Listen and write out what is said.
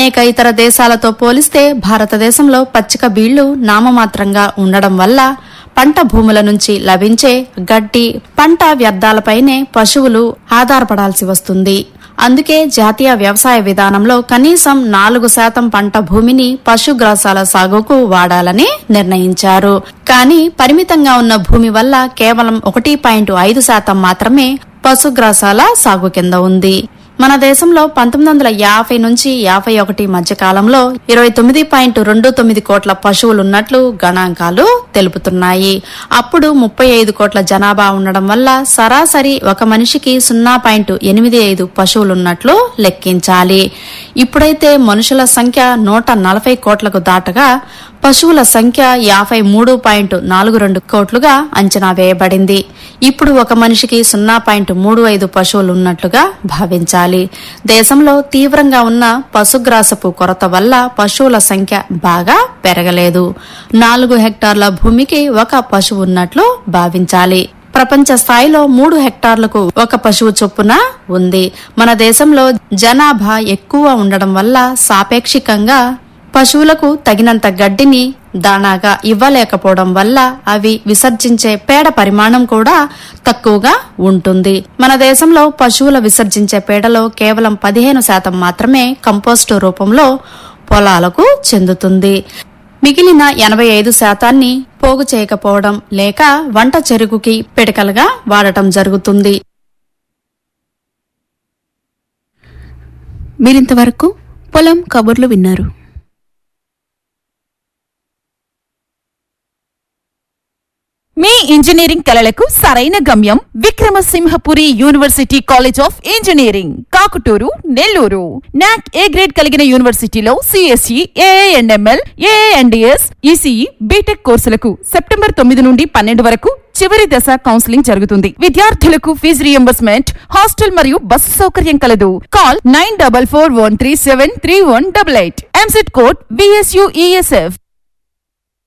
అనేక ఇతర దేశాలతో పోలిస్తే భారతదేశంలో పచ్చిక బీళ్లు నామమాత్రంగా ఉండడం వల్ల పంట భూముల నుంచి లభించే గడ్డి పంట వ్యర్థాలపైనే పశువులు ఆధారపడాల్సి వస్తుంది అందుకే జాతీయ వ్యవసాయ విధానంలో కనీసం నాలుగు శాతం పంట భూమిని పశుగ్రాసాల సాగుకు వాడాలని నిర్ణయించారు కానీ పరిమితంగా ఉన్న భూమి వల్ల కేవలం ఒకటి పాయింట్ ఐదు శాతం మాత్రమే పశుగ్రాసాల సాగు కింద ఉంది మన దేశంలో పంతొమ్మిది వందల యాభై నుంచి యాభై ఒకటి మధ్య కాలంలో ఇరవై తొమ్మిది పాయింట్ రెండు తొమ్మిది కోట్ల పశువులున్నట్లు గణాంకాలు తెలుపుతున్నాయి అప్పుడు ముప్పై ఐదు కోట్ల జనాభా ఉండడం వల్ల సరాసరి ఒక మనిషికి సున్నా పాయింట్ ఎనిమిది ఐదు పశువులున్నట్లు లెక్కించాలి ఇప్పుడైతే మనుషుల సంఖ్య నూట నలభై కోట్లకు దాటగా పశువుల సంఖ్య యాభై మూడు పాయింట్ నాలుగు రెండు కోట్లుగా అంచనా వేయబడింది ఇప్పుడు ఒక మనిషికి సున్నా పాయింట్ మూడు ఐదు పశువులు ఉన్నట్లుగా భావించాలి దేశంలో తీవ్రంగా ఉన్న పశుగ్రాసపు కొరత వల్ల పశువుల సంఖ్య బాగా పెరగలేదు నాలుగు హెక్టార్ల భూమికి ఒక పశువు ఉన్నట్లు భావించాలి ప్రపంచ స్థాయిలో మూడు హెక్టార్లకు ఒక పశువు చొప్పున ఉంది మన దేశంలో జనాభా ఎక్కువ ఉండడం వల్ల సాపేక్షికంగా పశువులకు తగినంత గడ్డిని దానాగా ఇవ్వలేకపోవడం వల్ల అవి విసర్జించే పేడ పరిమాణం కూడా తక్కువగా ఉంటుంది మన దేశంలో పశువుల విసర్జించే పేడలో కేవలం పదిహేను శాతం మాత్రమే కంపోస్టు రూపంలో పొలాలకు చెందుతుంది మిగిలిన ఎనభై ఐదు శాతాన్ని పోగు చేయకపోవడం లేక వంట చెరుకుకి పిడకలుగా వాడటం జరుగుతుంది మీరింతవరకు పొలం కబుర్లు విన్నారు మీ ఇంజనీరింగ్ కలలకు సరైన గమ్యం Vikrama Simhapuri university college of engineering Kakuturu Nellore NAAC A grade కలిగిన యూనివర్సిటీలో CSE A and ML A and DS ECE BTech కోర్సులకు సెప్టెంబర్ తొమ్మిది నుండి పన్నెండు వరకు చివరి దశ కౌన్సిలింగ్ జరుగుతుంది విద్యార్థులకు ఫీజు రియంబర్స్మెంట్ హాస్టల్ మరియు బస్సు సౌకర్యం కలదు call nine double four one three seven three one double eight EAMCET code VSUESF